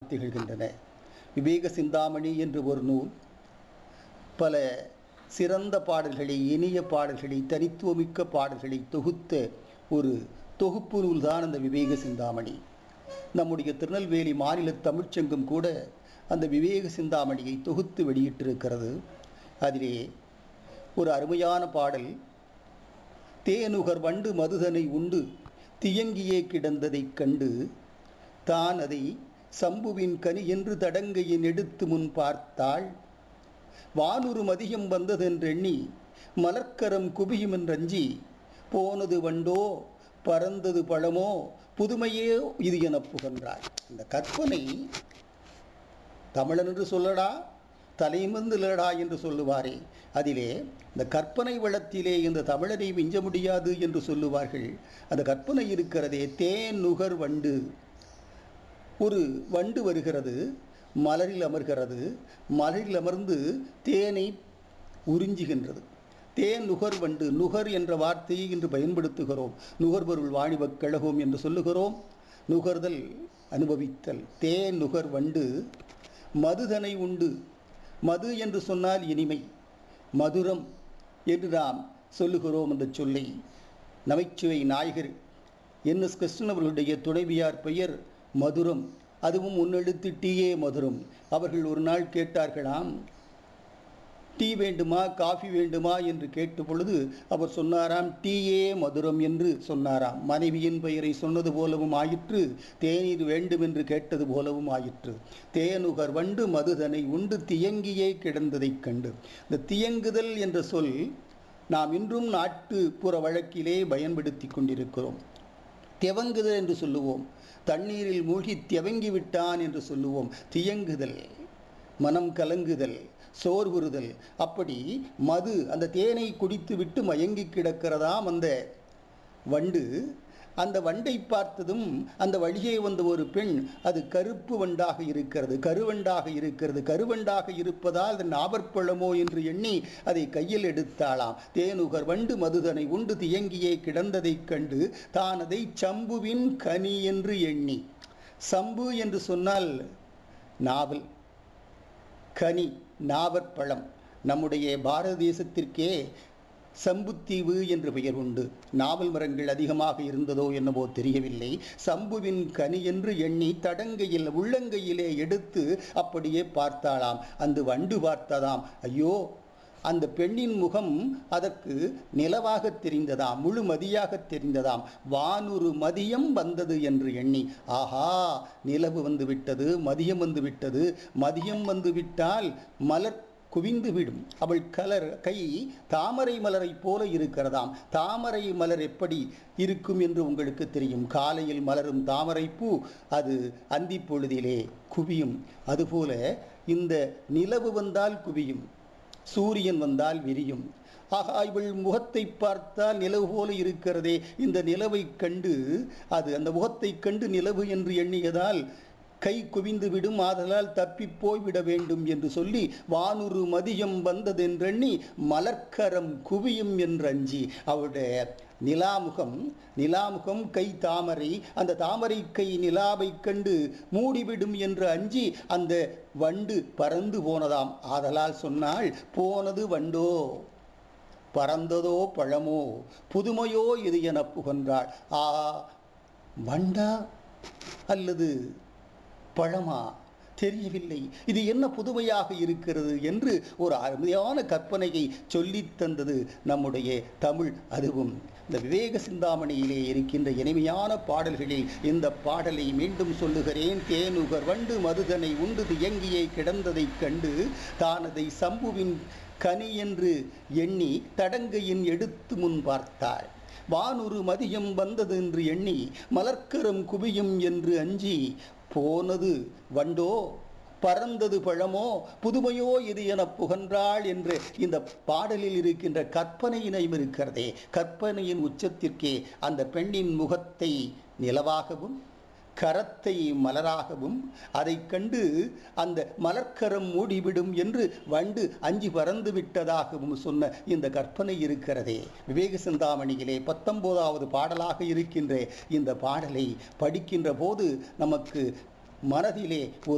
திகழ்கின்றன விவேக சிந்தாமணி என்று ஒரு நூல் பல சிறந்த பாடல்களை இனிய பாடல்களை தனித்துவமிக்க பாடல்களை தொகுத்த ஒரு தொகுப்பு நூல்தான் அந்த விவேக சிந்தாமணி நம்முடைய திருநெல்வேலி மாநில தமிழ்ச்சங்கம் கூட அந்த விவேக சிந்தாமணியை தொகுத்து வெளியிட்டிருக்கிறது அதிலே ஒரு அருமையான பாடல் தேனுகர் வண்டு மதுதனை உண்டு தியங்கியே கிடந்ததைக் கண்டு தான் அதை சம்புவின் கனி என்று தடங்கையின் எடுத்து முன் பார்த்தாள் வானுரு மதியம் வந்ததென்றெண்ணி மலர்க்கரம் குபியுமென்றஞ்சி போனது வண்டோ பறந்தது பழமோ புதுமையே இது எனப் புகன்றாள் இந்த கற்பனை தமிழன் என்று சொல்லடா தலைமந்திலடா என்று சொல்லுவாரே அதிலே இந்த கற்பனை வளத்திலே இந்த தமிழரை மிஞ்ச முடியாது என்று சொல்லுவார்கள் அந்த கற்பனை இருக்கிறதே தேன் நுகர் வண்டு ஒரு வண்டு வருகிறது மலரில் அமர்கிறது மலரில் அமர்ந்து தேனை உறிஞ்சுகின்றது தேன் நுகர் வண்டு நுகர் என்ற வார்த்தையை இன்று பயன்படுத்துகிறோம் நுகர்பொருள் வாணிபக் கழகம் என்று சொல்லுகிறோம் நுகர்தல் அனுபவித்தல் தேன் நுகர் வண்டு மதுதனை உண்டு மது என்று சொன்னால் இனிமை மதுரம் என்று நாம் சொல்லுகிறோம் அந்த சொல்லை நகைச்சுவை நாயகர் என் எஸ் கிருஷ்ணன் அவர்களுடைய துணைவியார் பெயர் மதுரம் அதுவும் முன்னெழுத்து டீயே மதுரம் அவர்கள் ஒரு நாள் கேட்டார்களாம் டீ வேண்டுமா காஃபி வேண்டுமா என்று கேட்ட பொழுது அவர் சொன்னாராம் டீயே மதுரம் என்று சொன்னாராம் மனைவியின் பெயரை சொன்னது போலவும் ஆயிற்று தேநீர் வேண்டும் என்று கேட்டது போலவும் ஆயிற்று தேனுகர் வண்டு மதுதனை உண்டு தியங்கியே கிடந்ததைக் கண்டு இந்த தியங்குதல் என்ற சொல் நாம் இன்றும் நாட்டுப்புற வழக்கிலே பயன்படுத்தி கொண்டிருக்கிறோம் தியவங்குதல் என்று சொல்லுவோம் தண்ணீரில் மூழ்கி தியவங்கி விட்டான் என்று சொல்லுவோம் தியங்குதல் மனம் கலங்குதல் சோர்வுறுதல் அப்படி மது அந்த தேனை குடித்து விட்டு மயங்கி கிடக்கிறதாம் அந்த வண்டு அந்த வண்டை பார்த்ததும் அந்த வழியே வந்த ஒரு பெண் அது கருப்பு வண்டாக இருக்கிறது கருவண்டாக இருக்கிறது கருவண்டாக இருப்பதால் அது நாவற்பழமோ என்று எண்ணி அதை கையில் எடுத்தாளாம் தேனுகர் வண்டு மதுதனை உண்டு தியங்கியே கிடந்ததைக் கண்டு தான் அதை சம்புவின் கனி என்று எண்ணி சம்பு என்று சொன்னால் நாவல் கனி நாவற்பழம் நம்முடைய பாரத தேசத்திற்கே சம்புத்தீவு என்று பெயர் உண்டு நாவல் மரங்கள் அதிகமாக இருந்ததோ என்னவோ தெரியவில்லை சம்புவின் கனி என்று எண்ணி தடங்கையில் உள்ளங்கையிலே எடுத்து அப்படியே பார்த்தாளாம் அந்த வண்டு பார்த்ததாம் ஐயோ அந்த பெண்ணின் முகம் அதற்கு நிலவாக தெரிந்ததாம் முழு மதியாக தெரிந்ததாம் வானுரு மதியம் வந்தது என்று எண்ணி ஆஹா நிலவு வந்து விட்டது மதியம் வந்து விட்டது மதியம் வந்து விட்டால் மலர் குவிந்து விடும் அவள் கலர் கை தாமரை மலரைப் போல இருக்கிறதாம் தாமரை மலர் எப்படி இருக்கும் என்று உங்களுக்கு தெரியும் காலையில் மலரும் தாமரை பூ அது அந்தி பொழுதிலே குவியும் அதுபோல இந்த நிலவு வந்தால் குவியும் சூரியன் வந்தால் விரியும் ஆகா இவள் முகத்தை பார்த்தால் நிலவு போல இருக்கிறதே இந்த நிலவை கண்டு அது அந்த முகத்தை கண்டு நிலவு என்று எண்ணியதால் கை குவிந்து விடும் ஆதலால் தப்பி போய்விட வேண்டும் என்று சொல்லி வானுரு மதியம் வந்ததென்றெண்ணி மலர்க்கரம் குவியும் என்றஞ்சி அவருடைய நிலாமுகம் நிலாமுகம் கை தாமரை அந்த தாமரை கை நிலாவைக் கண்டு மூடிவிடும் என்று அஞ்சி அந்த வண்டு பறந்து போனதாம் ஆதலால் சொன்னால் போனது வண்டோ பறந்ததோ பழமோ புதுமையோ இது என புகன்றாள் ஆ வண்டா அல்லது பழமா தெரியவில்லை இது என்ன புதுமையாக இருக்கிறது என்று ஒரு அருமையான கற்பனையை சொல்லித் தந்தது நம்முடைய தமிழ் அதுவும் இந்த விவேக சிந்தாமணியிலே இருக்கின்ற இனிமையான பாடல்களில் இந்த பாடலை மீண்டும் சொல்லுகிறேன் தேனுகர் வண்டு மதுதனை உண்டு இயங்கியே கிடந்ததைக் கண்டு தானதை சம்புவின் கனி என்று எண்ணி தடங்கையின் எடுத்து முன் பார்த்தாள் வானொரு மதியம் வந்தது என்று எண்ணி மலர்க்கரம் குவியும் என்று அஞ்சி போனது வண்டோ பறந்தது பழமோ புதுமையோ இது என புகன்றாள் என்று இந்த பாடலில் இருக்கின்ற கற்பனையினையும் இருக்கிறதே கற்பனையின் உச்சத்திற்கே அந்த பெண்ணின் முகத்தை நிலவாகவும் கரத்தை மலராகவும் அதைக் கண்டு அந்த மலர்க்கரம் மூடிவிடும் என்று வண்டு அஞ்சி பறந்து விட்டதாகவும் சொன்ன இந்த கற்பனை இருக்கிறதே விவேக சிந்தாமணியிலே பத்தொன்பதாவது பாடலாக இருக்கின்ற இந்த பாடலை படிக்கின்ற போது நமக்கு மனதிலே ஒரு